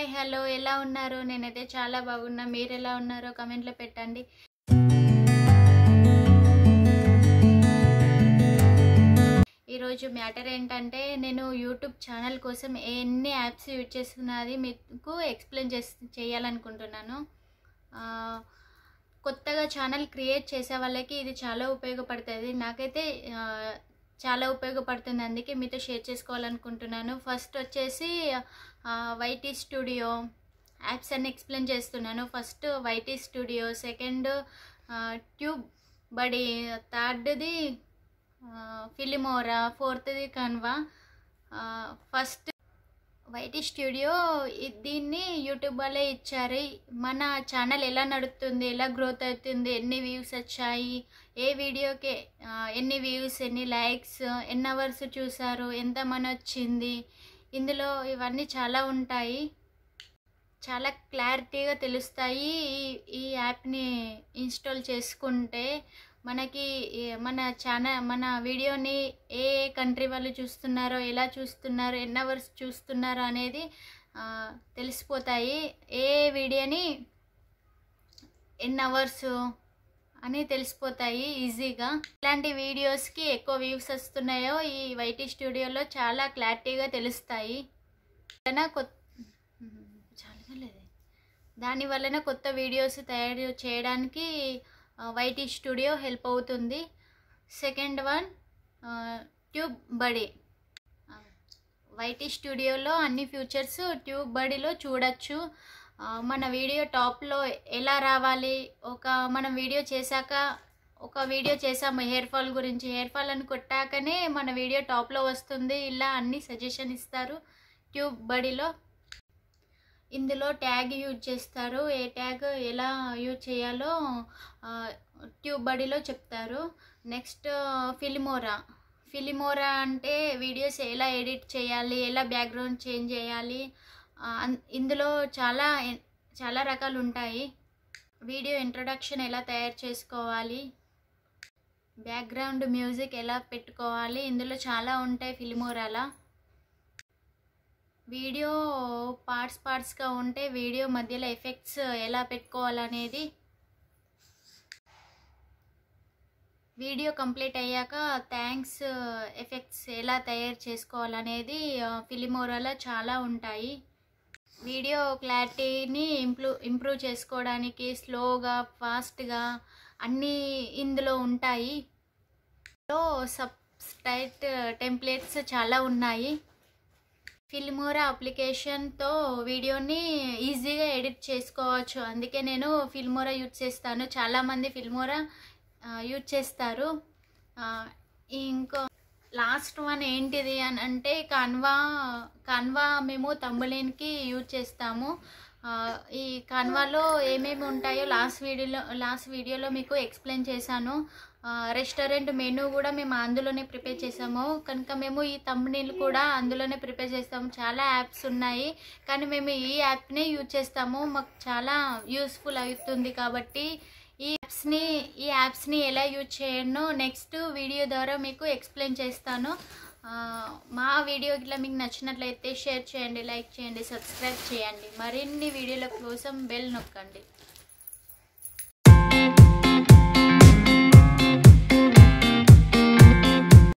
hello ఎలా ఉన్నారు నేనైతే చాలా బాగున్నా మీరు ఎలా ఉన్నారో కమెంట్లో పెట్టండి ఈరోజు మ్యాటర్ ఏంటంటే నేను యూట్యూబ్ ఛానల్ కోసం ఎన్ని యాప్స్ యూజ్ చేస్తున్నది మీకు ఎక్స్ప్లెయిన్ చేసి చేయాలనుకుంటున్నాను ఆ, కొత్తగా ఛానల్ క్రియేట్ చేసే వాళ్ళకి ఇది చాలా ఉపయోగపడుతుంది నాకైతే ఆ, చాలా ఉపయోగపడుతుంది అందుకే మీతో షేర్ చేసుకోవాలనుకుంటున్నాను ఫస్ట్ వచ్చేసి వైటీ స్టూడియో యాప్స్ అన్ని ఎక్స్ప్లెయిన్ చేస్తున్నాను first YT studio second TubeBuddy థర్డ్ది ఫిలిమోరా ఫోర్త్ది కన్వా ఫస్ట్ వైటీ స్టూడియో ఇ- దీన్ని యూట్యూబ్ వాళ్ళే ఇచ్చారు మన ఛానల్ ఎలా నడుస్తుంది ఎలా గ్రోత్ అవుతుంది ఎన్ని వ్యూస్ వచ్చాయి ఏ వీడియోకి ఆ, ఎన్ని వ్యూస్ ఎన్ని లైక్స్ ఎన్ని అవర్స్ చూసారు ఎంత మనీ వచ్చింది ఇందులో ఇవన్నీ చాలా ఉంటాయి చాలా క్లారిటీగా తెలుస్తాయి ఈ ఈ యాప్ని ఇన్స్టాల్ చేసుకుంటే మనకి ఈ- మన ఛానల్ మన వీడియోని ఏ ఏ కంట్రీ వాళ్ళు చూస్తున్నారో ఎలా చూస్తున్నారో ఎన్ని అవర్స్ చూస్తున్నారో అనేది ఆ, తెలిసిపోతాయి ఏ వీడియోని ఎన్ని అవర్స్ అని తెలిసిపోతాయి ఈజీగా ఇలాంటి వీడియోస్కి ఎక్కువ వ్యూస్ వస్తున్నాయో ఈ వైటీ స్టూడియోలో చాలా క్లారిటీగా తెలుస్తాయి వలన కొత్త చాలా లేదు దాని వలన కొత్త వీడియోస్ తయారు చేయడానికి వైటీ స్టూడియో హెల్ప్ అవుతుంది second one TubeBuddy YT స్టూడియోలో అన్ని ఫ్యూచర్స్ ట్యూబ్ బడిలో చూడొచ్చు ఆ, మన వీడియో టాప్లో ఎలా రావాలి ఒక మనం వీడియో చేశాక ఒక వీడియో చేసాము హెయిర్ ఫాల్ గురించి హెయిర్ ఫాల్ అని కొట్టాకనే మన వీడియో టాప్లో వస్తుంది ఇలా అన్ని సజెషన్ ఇస్తారు ట్యూబ్ బడిలో ఇందులో ట్యాగ్ యూజ్ చేస్తారు ఏ ట్యాగ్ ఎలా యూజ్ చేయాలో ఆ, ట్యూబ్ బడిలో చెప్తారు నెక్స్ట్ ఫిలిమోరా ఫిలిమోరా అంటే వీడియోస్ ఎలా ఎడిట్ చేయాలి ఎలా బ్యాక్గ్రౌండ్ చేంజ్ చేయాలి ఆ, అన్- ఇందులో చాలా చాలా రకాలు ఉంటాయి వీడియో ఇంట్రొడక్షన్ ఎలా తయారు చేసుకోవాలి బ్యాక్గ్రౌండ్ మ్యూజిక్ ఎలా పెట్టుకోవాలి ఇందులో చాలా ఉంటాయి ఫిలిమోరాలా వీడియో పార్ట్స్ పార్ట్స్గా ఉంటే వీడియో మధ్యలో ఎఫెక్ట్స్ ఎలా పెట్టుకోవాలనేది వీడియో కంప్లీట్ అయ్యాక థ్యాంక్స్ ఎఫెక్ట్స్ ఎలా తయారు చేసుకోవాలనేది ఫిలిమోరాలో చాలా ఉంటాయి వీడియో క్లారిటీని ఇంప్రూవ్ ఇంప్రూవ్ చేసుకోవడానికి స్లోగా ఫాస్ట్గా అన్నీ ఇందులో ఉంటాయి ఇందులో సబ్స్టైట్ టెంప్లెట్స్ చాలా ఉన్నాయి ఫిల్మోరా అప్లికేషన్తో వీడియోని ఈజీగా ఎడిట్ చేసుకోవచ్చు అందుకే నేను ఫిల్మోరా యూజ్ చేస్తాను చాలామంది ఫిల్మోరా ఆ, యూజ్ చేస్తారు ఆ, ఇంకో లాస్ట్ వన్ ఏంటిది అని అంటే కన్వా కన్వా మేము తమ్ములేనికి యూజ్ చేస్తాము ఆ, ఈ కన్వాలో ఏమేమి ఉంటాయో లాస్ట్ వీడియోలో లాస్ట్ వీడియోలో మీకు ఎక్స్ప్లెయిన్ చేశాను ఆ, రెస్టారెంట్ మెనూ కూడా మేము అందులోనే ప్రిపేర్ చేసాము కనుక మేము ఈ తమ్మునీళ్ళు కూడా అందులోనే ప్రిపేర్ చేస్తాము చాలా యాప్స్ ఉన్నాయి కానీ మేము ఈ యాప్నే యూజ్ చేస్తాము మాకు చాలా యూస్ఫుల్ అవుతుంది కాబట్టి ఈ యాప్స్ని ఈ యాప్స్ని ఎలా యూజ్ చేయను నెక్స్ట్ వీడియో ద్వారా మీకు ఎక్స్ప్లెయిన్ చేస్తాను ఆ, మా వీడియో ఇట్లా మీకు నచ్చినట్లయితే షేర్ చేయండి లైక్ చేయండి సబ్స్క్రైబ్ చేయండి మరిన్ని వీడియోల కోసం బెల్ నొక్కండి